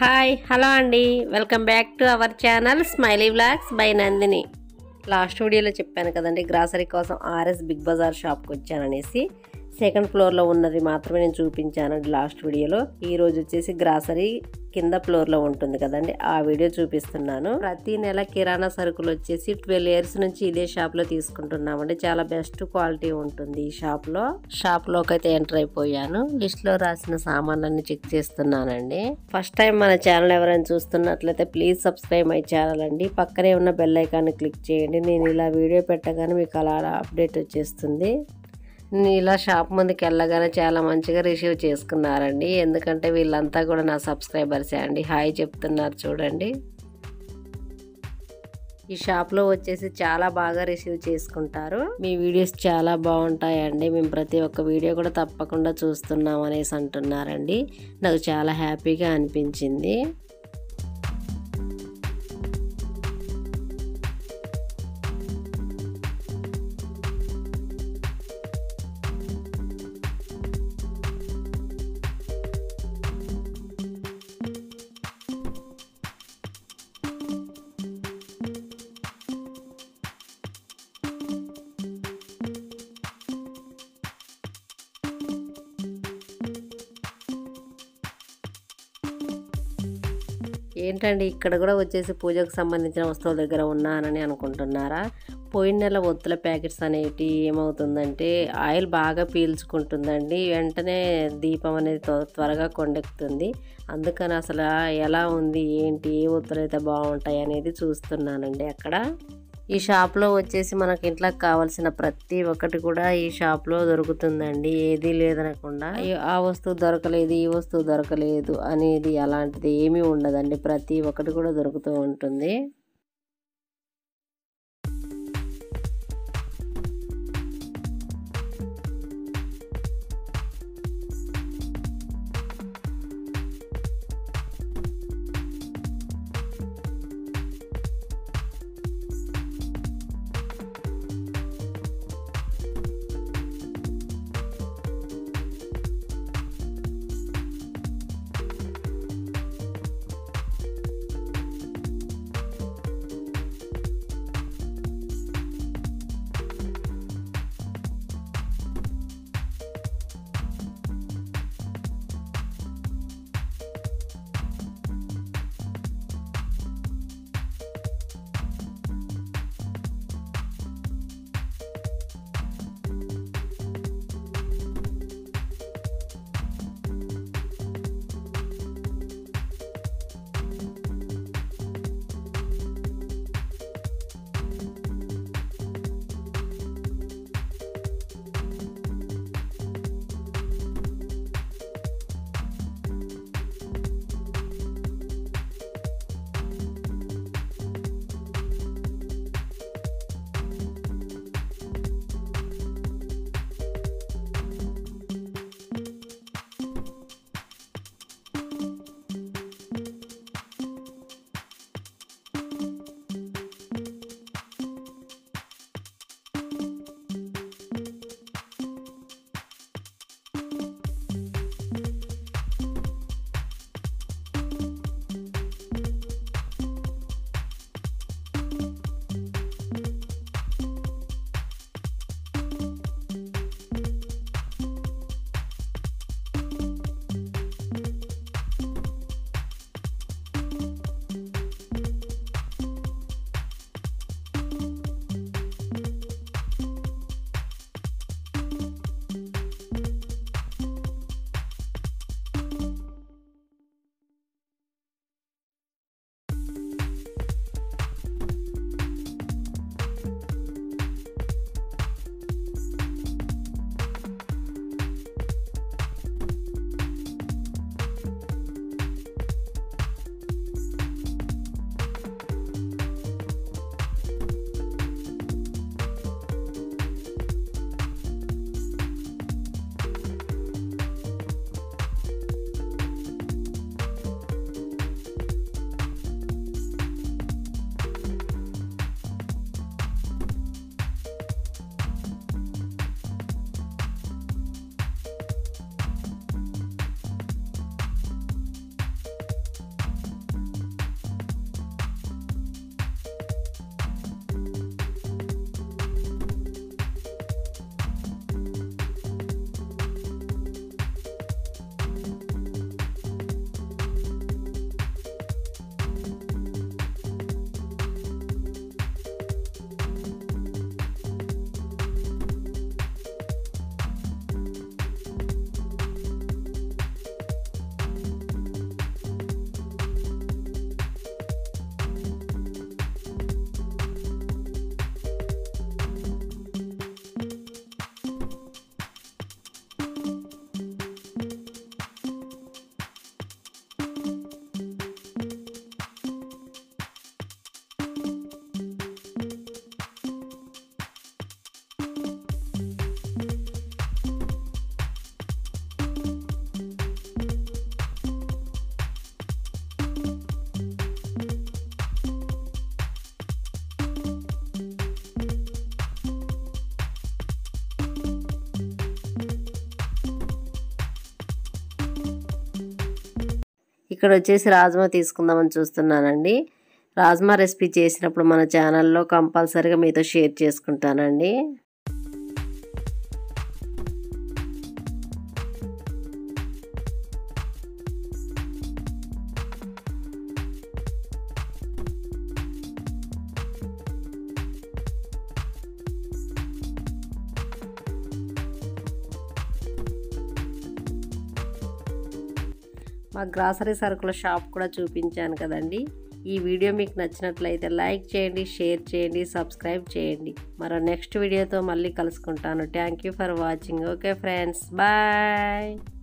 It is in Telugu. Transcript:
హాయ్ హలో అండి welcome back to our channel smiley vlogs by Nandini last వీడియోలో చెప్పాను కదండి గ్రాసరీ కోసం ఆర్ఎస్ బిగ్ బజార్ షాప్కి వచ్చాననేసి సెకండ్ ఫ్లోర్లో ఉన్నది మాత్రమే నేను చూపించాను లాస్ట్ వీడియోలో ఈ రోజు వచ్చేసి గ్రాసరీ కింద ఫ్లోర్లో ఉంటుంది కదండి ఆ వీడియో చూపిస్తున్నాను ప్రతి నెల కిరాణా సరుకులు వచ్చేసి ట్వెల్వ్ ఇయర్స్ నుంచి ఇదే షాప్లో తీసుకుంటున్నామండి చాలా బెస్ట్ క్వాలిటీ ఉంటుంది ఈ షాప్లో షాప్లోకి అయితే ఎంటర్ అయిపోయాను లిస్ట్లో రాసిన సామాన్లన్నీ చెక్ చేస్తున్నానండి ఫస్ట్ టైం మన ఛానల్ ఎవరైనా చూస్తున్నట్లయితే ప్లీజ్ సబ్స్క్రైబ్ మై ఛానల్ అండి పక్కనే ఉన్న బెల్ ఐకాన్ని క్లిక్ చేయండి నేను ఇలా వీడియో పెట్టగానే మీకు అలా అప్డేట్ వచ్చేస్తుంది నేను ఇలా షాప్ ముందుకు వెళ్ళగానే చాలా మంచిగా రిసీవ్ చేసుకున్నారండి ఎందుకంటే వీళ్ళంతా కూడా నా సబ్స్క్రైబర్సే అండి హాయ్ చెప్తున్నారు చూడండి ఈ షాప్లో వచ్చేసి చాలా బాగా రిసీవ్ చేసుకుంటారు మీ వీడియోస్ చాలా బాగుంటాయండి మేము ప్రతి ఒక్క వీడియో కూడా తప్పకుండా చూస్తున్నాం అనేసి అంటున్నారండి నాకు చాలా హ్యాపీగా అనిపించింది ఏంటండి ఇక్కడ కూడా వచ్చేసి పూజకు సంబంధించిన వస్తువుల దగ్గర ఉన్నానని అనుకుంటున్నారా పోయిన నెల ఒత్తుల ప్యాకెట్స్ అనేటి ఏమవుతుందంటే ఆయిల్ బాగా పీల్చుకుంటుందండి వెంటనే దీపం అనేది త్వ- త్వరగా కొండెక్కుతుంది అందుకని అసలు ఎలా ఉంది ఏంటి ఏ ఒత్తులు అయితే బాగుంటాయి అనేది చూస్తున్నానండి అక్కడ ఈ షాప్లో వచ్చేసి మనకి ఇంట్లోకి కావాల్సిన ప్రతి ఒక్కటి కూడా ఈ షాప్లో దొరుకుతుందండి ఏది లేదనకుండా అయ్యో, ఆ వస్తువు దొరకలేదు ఈ వస్తువు దొరకలేదు అనేది అలాంటిది ఏమీ ఉండదండి ప్రతి ఒక్కటి కూడా దొరుకుతూ ఉంటుంది ఇక్కడ వచ్చేసి రాజ్మా తీసుకుందామని చూస్తున్నానండి రాజ్మా రెసిపీ చేసినప్పుడు మన ఛానల్లో కంపల్సరీగా మీతో షేర్ చేసుకుంటానండి మా గ్రాసరీ సరుకుల షాప్ కూడా చూపించాను కదండి ఈ వీడియో మీకు నచ్చినట్లయితే లైక్ చేయండి షేర్ చేయండి సబ్స్క్రైబ్ చేయండి మరో నెక్స్ట్ వీడియోతో మళ్ళీ కలుసుకుంటాను thank you for watching okay friends bye